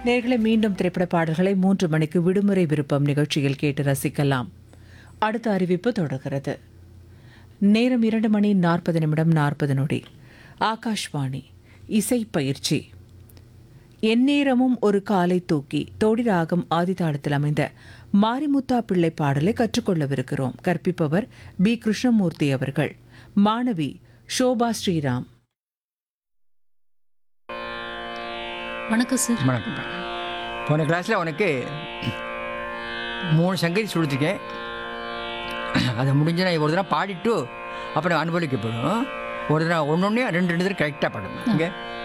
நேர்களை மீண்டும் திரைப்பட பாடல்களை மூன்று மணிக்கு விடுமுறை விருப்பம் நிகழ்ச்சியில் கேட்டு ரசிக்கலாம் அடுத்த அறிவிப்பு தொடர்கிறது நேரம் இரண்டு மணி நாற்பது நிமிடம் நாற்பது நொடி ஆகாஷ்வாணி இசை பயிற்சி எந்நேரமும் ஒரு காலை தூக்கி தோடி ராகம் ஆதிதாளத்தில் அமைந்த மாரிமுத்தா பிள்ளை பாடலை கற்றுக்கொள்ளவிருக்கிறோம் கற்பிப்பவர் பி கிருஷ்ணமூர்த்தி அவர்கள் மாணவி ஷோபா ஸ்ரீராம் வணக்கம் சார் வணக்கம் போன கிளாஸில் உனக்கு மூணு சங்கதி சொல்லியிருக்கேன் அதை முடிஞ்ச நான் ஒரு தடவை பாடிட்டு அப்புறம் அனுபவிக்கப்படும் ஒரு தடவை ஒன்று ஒன்றே ரெண்டு ரெண்டு தடவை கரெக்டாக பாடணும் இங்கே